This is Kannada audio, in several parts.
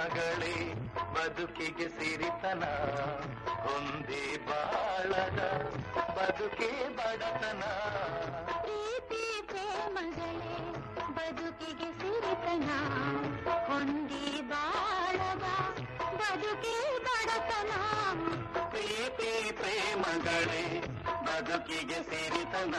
ಪ್ರೇಮಗಳೇ ಬದುಕಿಗೆ ಸಿರಿತನ ಹೊಂದಿ ಬಾಳದ ಬದುಕೇ ಬಡತನ ಪ್ರೀತಿ ಪ್ರೇಮಗಳೇ ಬದುಕಿಗೆ ಸಿರಿತನ ಹೊಂದಿ ಬಾಳದ ಬದುಕೇ ಬಡತನ ಪ್ರೀತಿ ಪ್ರೇಮಗಳೇ ಬದುಕಿಗೆ ಸಿರಿತನ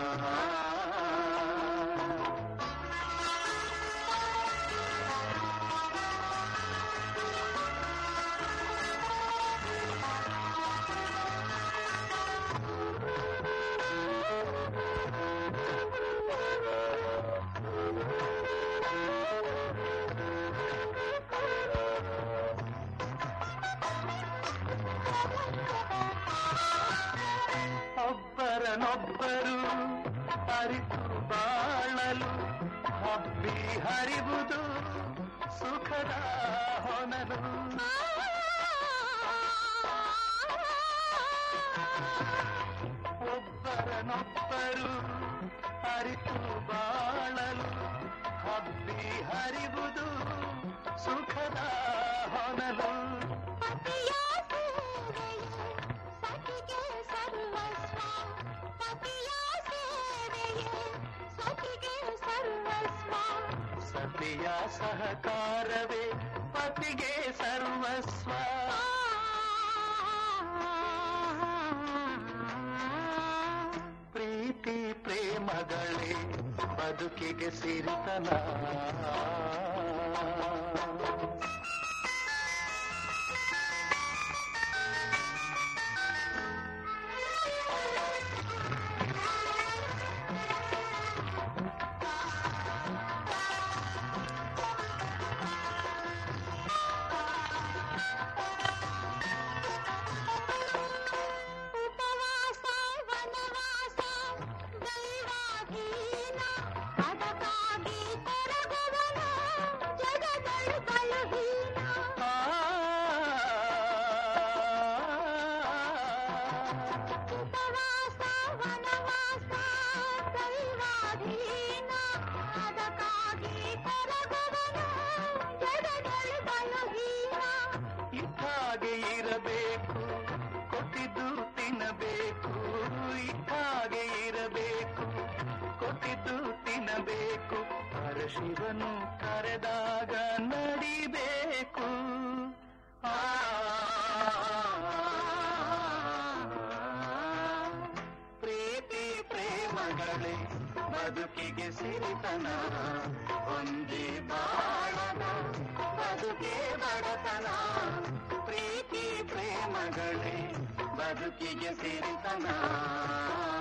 ಒಬ್ಬರನೊಬ್ಬರು ಅರಿತು ಬಾಳಲು ಹಬ್ಬಿ ಹರಿವುದು ಸುಖದ ಹೊನಲು ಒಬ್ಬರನೊಬ್ಬರು ಅರಿತು ಬಾಳಲು ಹಬ್ಬಿ ಹರಿವುದು ಸುಖದ ಹೊನಲು ಪತಿಯ ಸೇವೆಯು ಸಖಿಗೆ ಸರ್ವಸ್ವ ಪತಿಯ ಸೇವೆಯು ಸಖಿಗೆ ಸರ್ವಸ್ವ ಸತಿಯ ಸಹಕಾರವೇ ಪತಿಗೆ ಸರ್ವಸ್ವ ಪ್ರೀತಿ ಪ್ರೇಮಗಳೇ ಬದುಕಿಗೆ ಸಿರಿತನ ಉಪವಾಸ ವನವಾಸ ದೈವಾಧೀನ ಅದಕ್ಕಾಗಿ ಕೊರಗುವನ ಜಗದಳು ಬಲಹೀನ ಆ, ಉಪವಾಸ ವನವಾಸ ದೈವಾಧೀನ ಅದಕ್ಕಾಗಿ ಕೊರಗುವನ ಜಗದಳು ಬಲಹೀನ ಇಟ್ಟಾಗೆ ಇರಬೇಕು ಕೊಟ್ಟಿದ್ದು ತಿನ್ನಬೇಕು ಇಟ್ಟಾಗೆ ಇರಬೇಕು ಕೊಟ್ಟಿದ್ದು ತಿನ್ನಬೇಕು ಪರಶಿವನು ಕರೆದಾಗ ನಡಿಬೇಕು ಆ ಪ್ರೀತಿ ಪ್ರೇಮಗಳೇ ಬದುಕಿಗೆ ಸಿರಿತನ ಹೊಂದಿ ಬಾಳನ ಬದುಕೆ ಬಡತನ ಪ್ರೀತಿ ಪ್ರೇಮಗಳೇ ಬದುಕಿಗೆ ಸಿರಿತನ